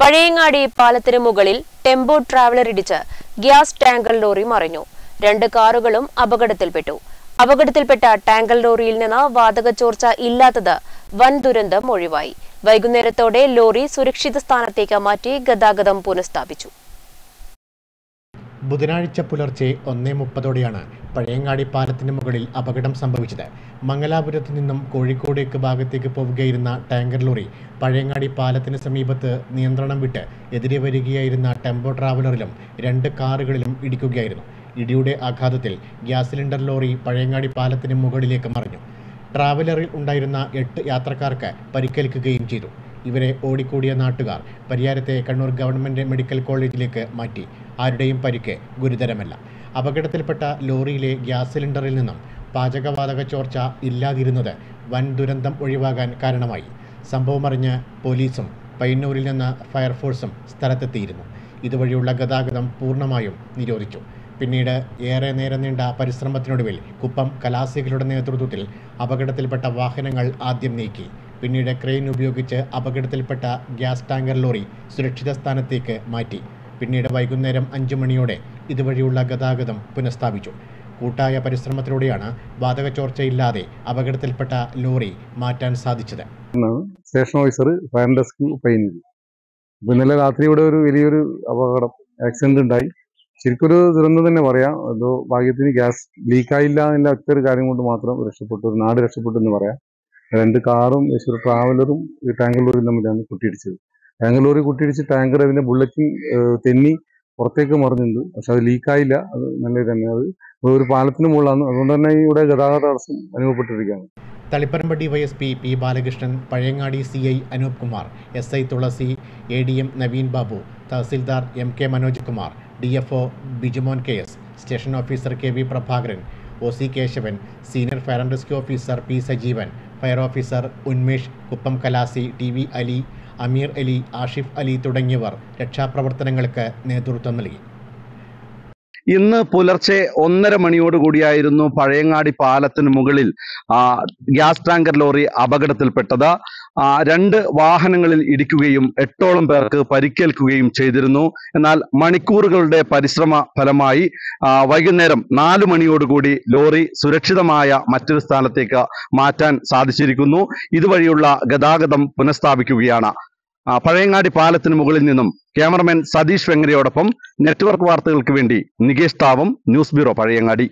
പഴയങ്ങാടി പാലത്തിന് മുകളിൽ tempo traveller ഇടിച്ച് ഗ്യാസ് ടാങ്കർ ലോറി മറിഞ്ഞു രണ്ട് കാറുകളും അപകടത്തിൽപ്പെട്ടു അപകടത്തിൽപ്പെട്ട ടാങ്കർ ലോറിയിൽ നിന്ന് വാതക ചോർച്ച ഇല്ലാത്തത് വൻ ദുരന്തം ഒഴിവായി വൈകുന്നേരത്തോടെ ലോറി സുരക്ഷിത സ്ഥാനത്തേക്ക് മാറ്റി ഗതാഗതം പുനഃസ്ഥാപിച്ചു ബുധനാഴ്ച പുലർച്ചെ ഒന്നേ മുപ്പതോടെയാണ് പഴയങ്ങാടി പാലത്തിന് മുകളിൽ അപകടം സംഭവിച്ചത് മംഗലാപുരത്ത് നിന്നും കോഴിക്കോടേക്ക് ഭാഗത്തേക്ക് പോവുകയായിരുന്ന ടാങ്കർ ലോറി പഴയങ്ങാടി പാലത്തിന് സമീപത്ത് നിയന്ത്രണം വിട്ട് എതിരെ വരികയായിരുന്ന ടെമ്പോ ട്രാവലറിലും രണ്ട് കാറുകളിലും ഇടിക്കുകയായിരുന്നു ഇടിയുടെ ആഘാതത്തിൽ ഗ്യാസ് സിലിണ്ടർ ലോറി പഴയങ്ങാടി പാലത്തിന് മുകളിലേക്ക് മറിഞ്ഞു ട്രാവലറിൽ ഉണ്ടായിരുന്ന എട്ട് യാത്രക്കാർക്ക് പരിക്കേൽക്കുകയും ചെയ്തു ഇവരെ ഓടിക്കൂടിയ നാട്ടുകാർ പരിയാരത്തെ കണ്ണൂർ ഗവൺമെൻറ് മെഡിക്കൽ കോളേജിലേക്ക് മാറ്റി ആരുടെയും പരിക്ക് ഗുരുതരമല്ല അപകടത്തിൽപ്പെട്ട ലോറിയിലെ ഗ്യാസ് സിലിണ്ടറിൽ നിന്നും പാചകവാതക ചോർച്ച ഇല്ലാതിരുന്നത് വൻ ദുരന്തം ഒഴിവാകാൻ കാരണമായി സംഭവമറിഞ്ഞ് പോലീസും പയ്യന്നൂരിൽ നിന്ന് ഫയർഫോഴ്സും സ്ഥലത്തെത്തിയിരുന്നു ഇതുവഴിയുള്ള ഗതാഗതം പൂർണ്ണമായും നിരോധിച്ചു പിന്നീട് ഏറെ നേരം നീണ്ട പരിശ്രമത്തിനൊടുവിൽ കുപ്പം കലാസികളുടെ നേതൃത്വത്തിൽ അപകടത്തിൽപ്പെട്ട വാഹനങ്ങൾ ആദ്യം നീക്കി പിന്നീട് ക്രെയിൻ ഉപയോഗിച്ച് അപകടത്തിൽപ്പെട്ട ഗ്യാസ് ടാങ്കർ ലോറി സുരക്ഷിത സ്ഥാനത്തേക്ക് മാറ്റി പിന്നീട് വൈകുന്നേരം അഞ്ചു മണിയോടെ ഇതുവഴിയുള്ള ഗതാഗതം പുനഃസ്ഥാപിച്ചു കൂട്ടായ പരിശ്രമത്തിലൂടെയാണ് വാതക ചോർച്ചയില്ലാതെ അപകടത്തിൽപ്പെട്ട ലോറി മാറ്റാൻ സാധിച്ചത് station officer fire desk Payyanur അപ്പോൾ ഇന്നലെ രാത്രി ഇവിടെ ഒരു വലിയൊരു അപകടം ആക്സിഡന്റ് ഉണ്ടായി ശരിക്കും ഒരു ദുരന്തം തന്നെ പറയാം അത് ഭാഗ്യത്തിന് ഗ്യാസ് ലീക്കായില്ല എന്നുള്ള ഒറ്റ ഒരു കാര്യം കൊണ്ട് മാത്രം രക്ഷപ്പെട്ടു ഒരു നാട് രക്ഷപ്പെട്ടു എന്ന് പറയാം രണ്ട് കാറും ഒരു ട്രാവലറും ഈ ടാങ്കർ ലോറിയും തമ്മിലാണ് കുട്ടിയിടിച്ചത് ടാങ്കർ ലോറി കുട്ടിയിടിച്ച് ടാങ്കർ അതിന്റെ ബുള്ളറ്റിംഗ് തെന്നി പുറത്തേക്ക് മറിഞ്ഞിട്ടുണ്ട് പക്ഷെ അത് ലീക്കായില്ല അത് നല്ല തന്നെ അത് ഒരു പാലത്തിന് മുകളിലാണ് അതുകൊണ്ട് തന്നെ ഇവിടെ ഗതാഗത തടസ്സം അനുഭവപ്പെട്ടിരിക്കുകയാണ് Taliparamba DYSP P Balakrishnan Pazhayangadi C I Anoop Kumar S I Thulasi A D M Naveen Babu tahsildar M K Manoj Kumar D F O Bijumon K S station officer K V Prabhakaran O C Kesavan senior fire and rescue officer P Sajeevan fire officer Unmesh Kuppam കലാസി ടി വി അലി അമീർ അലി ആഷിഫ് അലി തുടങ്ങിയവർ രക്ഷാപ്രവർത്തനങ്ങൾക്ക് നേതൃത്വം നൽകി ഇന്ന് പുലർച്ചെ ഒന്നര മണിയോടുകൂടിയായിരുന്നു പഴയങ്ങാടി പാലത്തിന് മുകളിൽ ആ, ഗ്യാസ് ടാങ്കർ ലോറി അപകടത്തിൽപ്പെട്ടത് ആ, രണ്ട് വാഹനങ്ങളിൽ ഇടിക്കുകയും എട്ടോളം പേർക്ക് പരിക്കേൽക്കുകയും ചെയ്തിരുന്നു എന്നാൽ മണിക്കൂറുകളുടെ പരിശ്രമ ഫലമായി ആ, വൈകുന്നേരം നാലു മണിയോടുകൂടി ലോറി സുരക്ഷിതമായ മറ്റൊരു സ്ഥാനത്തേക്ക് മാറ്റാൻ സാധിച്ചിരിക്കുന്നു ഇതുവഴിയുള്ള ഗതാഗതം പുനഃസ്ഥാപിക്കുകയാണ് ആ, പഴയങ്ങാടി പാലത്തിന് മുകളിൽ നിന്നും ക്യാമറമാൻ സതീഷ് വെങ്ങരയോടൊപ്പം നെറ്റ്വർക്ക് വാർത്തകൾക്ക് വേണ്ടി നികേഷ് താവം ന്യൂസ് ബ്യൂറോ പഴയങ്ങാടി